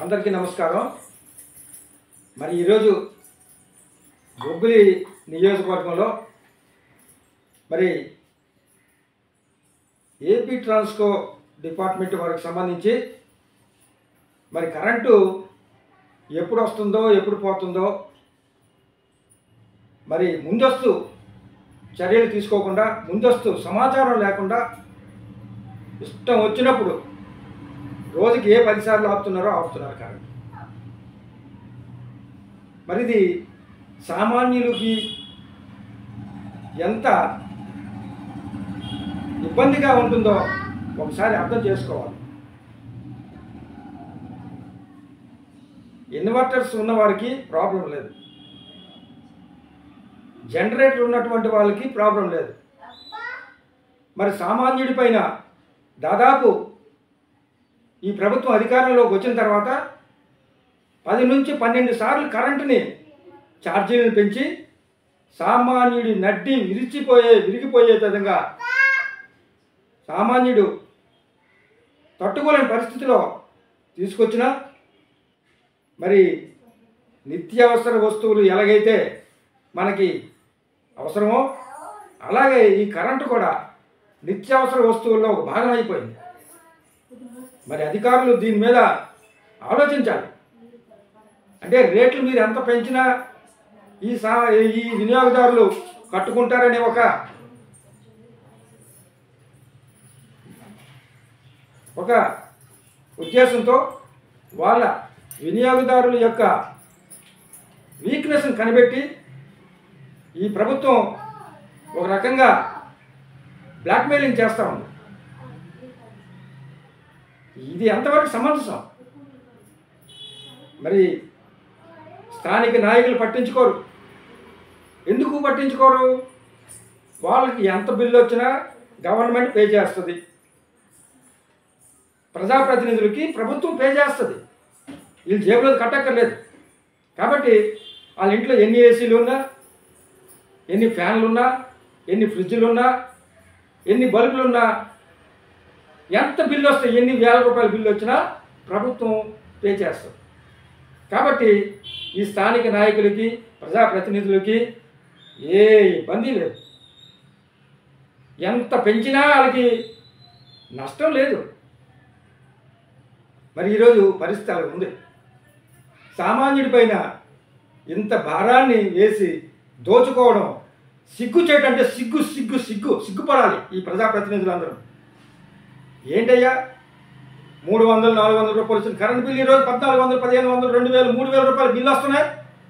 అందరికీ నమస్కారం మరి ఈరోజు బొబ్బిలి నియోజకవర్గంలో మరి ఏపీ ట్రాన్స్కో డిపార్ట్మెంట్ వారికి సంబంధించి మరి కరెంటు ఎప్పుడు వస్తుందో ఎప్పుడు పోతుందో మరి ముందస్తు చర్యలు తీసుకోకుండా ముందస్తు సమాచారం లేకుండా ఇష్టం వచ్చినప్పుడు రోజుకి ఏ పదిసార్లు ఆపుతున్నారో ఆపుతున్నారు కరెంట్ మరి ఇది సామాన్యులకి ఎంత ఇబ్బందిగా ఉంటుందో ఒకసారి అర్థం చేసుకోవాలి ఇన్వర్టర్స్ ఉన్న వారికి ప్రాబ్లం లేదు జనరేటర్ ఉన్నటువంటి వాళ్ళకి ప్రాబ్లం లేదు మరి సామాన్యుడి పైన దాదాపు ఈ ప్రభుత్వం అధికారంలోకి వచ్చిన తర్వాత పది నుంచి పన్నెండు సార్లు కరెంటుని ఛార్జీలను పెంచి సామాన్యుడి నడ్డి విరిచిపోయే విరిగిపోయే విధంగా సామాన్యుడు తట్టుకోలేని పరిస్థితిలో తీసుకొచ్చిన మరి నిత్యావసర వస్తువులు ఎలాగైతే మనకి అవసరమో అలాగే ఈ కరెంటు కూడా నిత్యావసర వస్తువుల్లో ఒక భాగం అయిపోయింది మరి అధికారులు దీని మీద ఆలోచించాలి అంటే రేట్లు మీరు ఎంత పెంచినా ఈ సా ఈ వినియోగదారులు కట్టుకుంటారనే ఒక ఒక ఉద్దేశంతో వాళ్ళ వినియోగదారుల యొక్క వీక్నెస్ని కనిపెట్టి ఈ ప్రభుత్వం ఒక రకంగా బ్లాక్మెయిలింగ్ చేస్తూ ఉంది ఇది ఎంతవరకు సమంజసం మరి స్థానిక నాయకులు పట్టించుకోరు ఎందుకు పట్టించుకోరు వాళ్ళకి ఎంత బిల్లు వచ్చినా గవర్నమెంట్ పే చేస్తుంది ప్రజాప్రతినిధులకి ప్రభుత్వం పే చేస్తుంది వీళ్ళు జేబులో కట్టక్కర్లేదు కాబట్టి వాళ్ళ ఇంట్లో ఎన్ని ఏసీలు ఉన్నా ఎన్ని ఫ్యాన్లు ఉన్నా ఎన్ని ఫ్రిడ్జ్లు ఉన్నా ఎన్ని బల్బులు ఉన్నా ఎంత బిల్లు వస్తే ఎన్ని వేల రూపాయల బిల్లు వచ్చినా ప్రభుత్వం పే చేస్తుంది కాబట్టి ఈ స్థానిక నాయకులకి ప్రజాప్రతినిధులకి ఏ ఇబ్బంది లేదు ఎంత పెంచినా వాళ్ళకి నష్టం లేదు మరి ఈరోజు పరిస్థితి అలా ఉంది సామాన్యుడి పైన ఇంత భారాన్ని వేసి దోచుకోవడం సిగ్గు చేయటం అంటే సిగ్గు సిగ్గు సిగ్గు సిగ్గుపడాలి ఈ ప్రజాప్రతినిధులందరూ ఏంటయ్యా మూడు వందలు నాలుగు వందల రూపాయలు వచ్చిన కరెంట్ బిల్ ఈరోజు పద్నాలుగు వందలు పదిహేను వందలు రెండు వేలు మూడు వేల రూపాయలు బిల్లు వస్తున్నాయి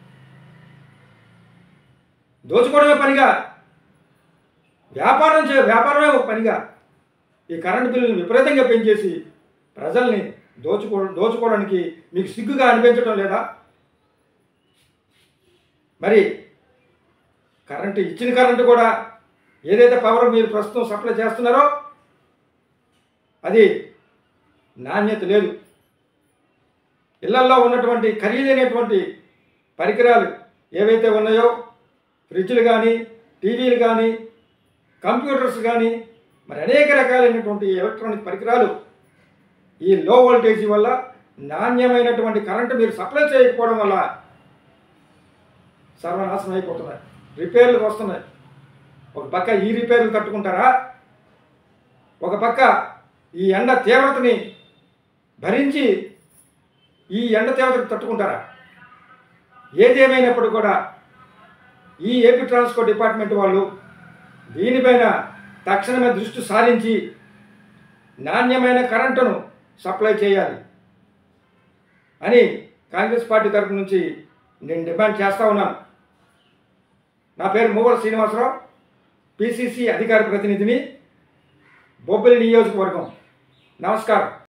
దోచుకోవడమే పనిగా వ్యాపారం చే వ్యాపారమే ఒక పనిగా ఈ కరెంట్ బిల్లుని విపరీతంగా పెంచేసి ప్రజల్ని దోచుకో దోచుకోవడానికి మీకు సిగ్గుగా అనిపించడం లేదా మరి కరెంటు ఇచ్చిన కరెంటు కూడా ఏదైతే పవర్ మీరు ప్రస్తుతం సప్లై చేస్తున్నారో అది నాణ్యత లేదు ఇళ్లల్లో ఉన్నటువంటి ఖరీదైనటువంటి పరికరాలు ఏవైతే ఉన్నాయో ఫ్రిడ్జ్లు కానీ టీవీలు కానీ కంప్యూటర్స్ కానీ మరి అనేక రకాలైనటువంటి ఎలక్ట్రానిక్ పరికరాలు ఈ లో వోల్టేజీ వల్ల నాణ్యమైనటువంటి కరెంటు మీరు సప్లై చేయకపోవడం వల్ల సర్వనాశనం అయిపోతున్నాయి రిపేర్లు వస్తున్నాయి ఒక పక్క ఈ రిపేర్లు తట్టుకుంటారా ఒక పక్క ఈ ఎండ తీవ్రతని భరించి ఈ ఎండ తీవ్రతను తట్టుకుంటారా ఏది ఏమైనప్పుడు కూడా ఈ ఏపీ ట్రాన్స్పోర్ట్ డిపార్ట్మెంట్ వాళ్ళు దీనిపైన తక్షణమే దృష్టి సారించి నాణ్యమైన కరెంటును సప్లై చేయాలి అని కాంగ్రెస్ పార్టీ తరపు నుంచి నేను డిమాండ్ చేస్తూ ఉన్నాను నా పేరు మూగల శ్రీనివాసరావు పిసిసి అధికార ప్రతినిధిని బొబ్బిలి నియోజకవర్గం నమస్కారం